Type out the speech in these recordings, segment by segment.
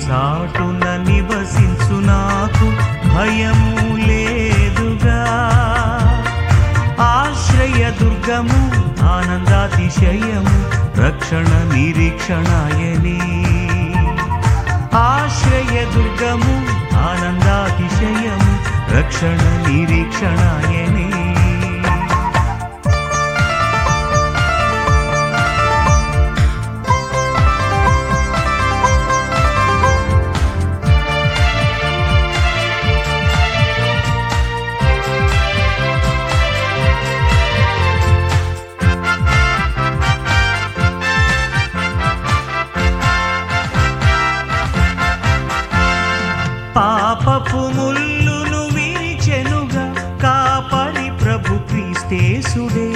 చాటున నివసించు నాకు భయము లేదుగా ఆశ్రయ దుర్గము ఆనందాతిశయము రక్షణ నిరీక్షణాయని ఆశ్రయ దుర్గము ఆనందాతిశయము రక్షణ నిరీక్షణాయని పాపపు ముల్లును విరిచెనుగా కాపరి ప్రభు క్రీస్తేసుడే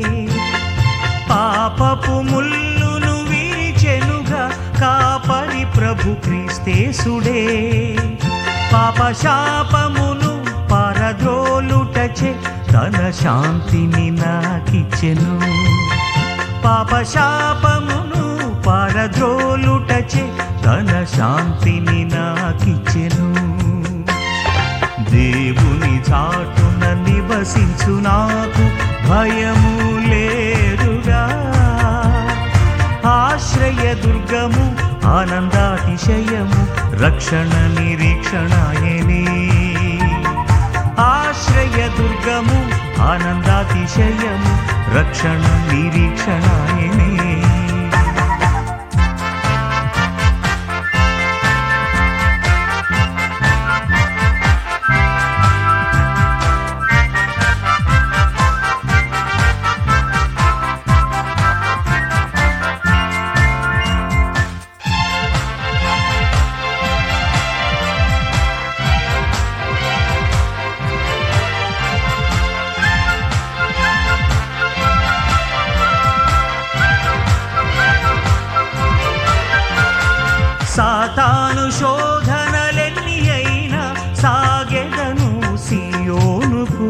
పాపపు ముల్లును విరిచెనుగా కాపరి ప్రభు క్రీస్తేసుడే పాప శాపమును పరద్రోలుటచే తన శాంతిని నాకిచ్చెను పాప శాపమును పరద్రోలుటచే తన శాంతిని నాకిచ్చెను దేవుని చాటున నివసించు నాకు భయము లేదుగా ఆశ్రయ దుర్గము ఆనందాతిశయము రక్షణ నిరీక్షణాయని ఆశ్రయ దుర్గము ఆనందాతిశయము రక్షణ నిరీక్షణాయని సాతాను శోధనలెన్ని అయినా సాగెదను సియోనుకు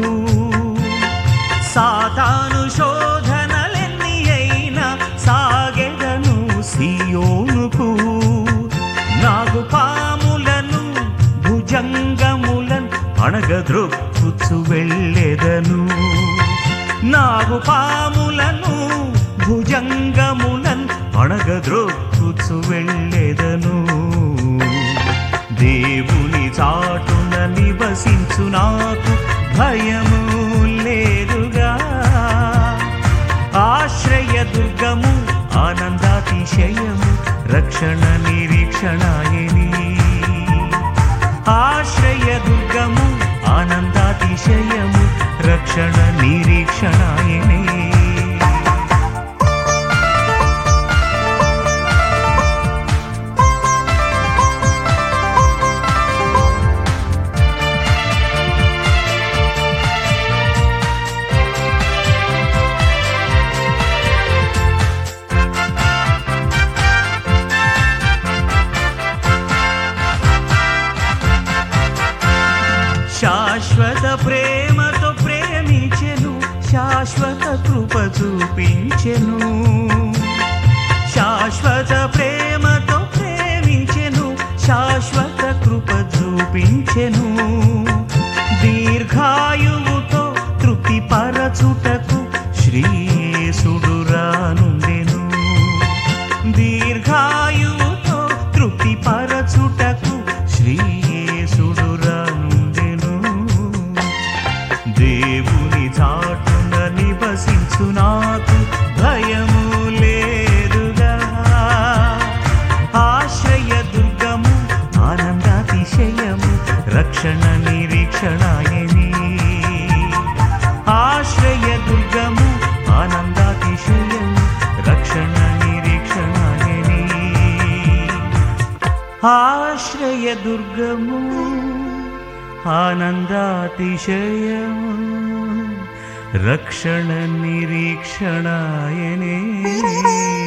సాతాను శోధనలెన్ని అయినా సాగెదను సియోనుకు నాగు పాములను భుజంగములను అణగద్రొక్కుచు వెళ్ళెదను నాగు పాములను భుజంగములను అణగద్రొక్కుచు వెళ్ళెదను దేవుని చాటున నివసించు నాకు భయము లేదుగా ఆశ్రయ దుర్గము ఆనందాతిశయము రక్షణ నిరీక్షణాయని ఆశ్రయ దుర్గము ఆనందాతిశయము రక్షణ నిరీక్షణాయని శాశ్వత ప్రేమతో ప్రేమించెను శాశ్వత కృప చూపించెను శాశ్వత ప్రేమతో ప్రేమించెను శాశ్వత కృప చూపించెను దీర్ఘాయువుతో తృప్తి పరచుటకు శ్రీయేసుడు రానుండెను దీర్ఘాయువుతో తృప్తి పరచుటకు శ్రీయేసుడు రానుండెను దేవుని చాటున నివసించు నాకు భయము లేదుగా ఆశ్రయ దుర్గము ఆనందాతిశయము రక్షణ నిరీక్షణాయని ఆశ్రయ దుర్గము ఆనందాతిశయము రక్షణ నిరీక్షణాయని ఆశ్రయ దుర్గము ఆనందాతిశయము రక్షణ నిరీక్షణాయనే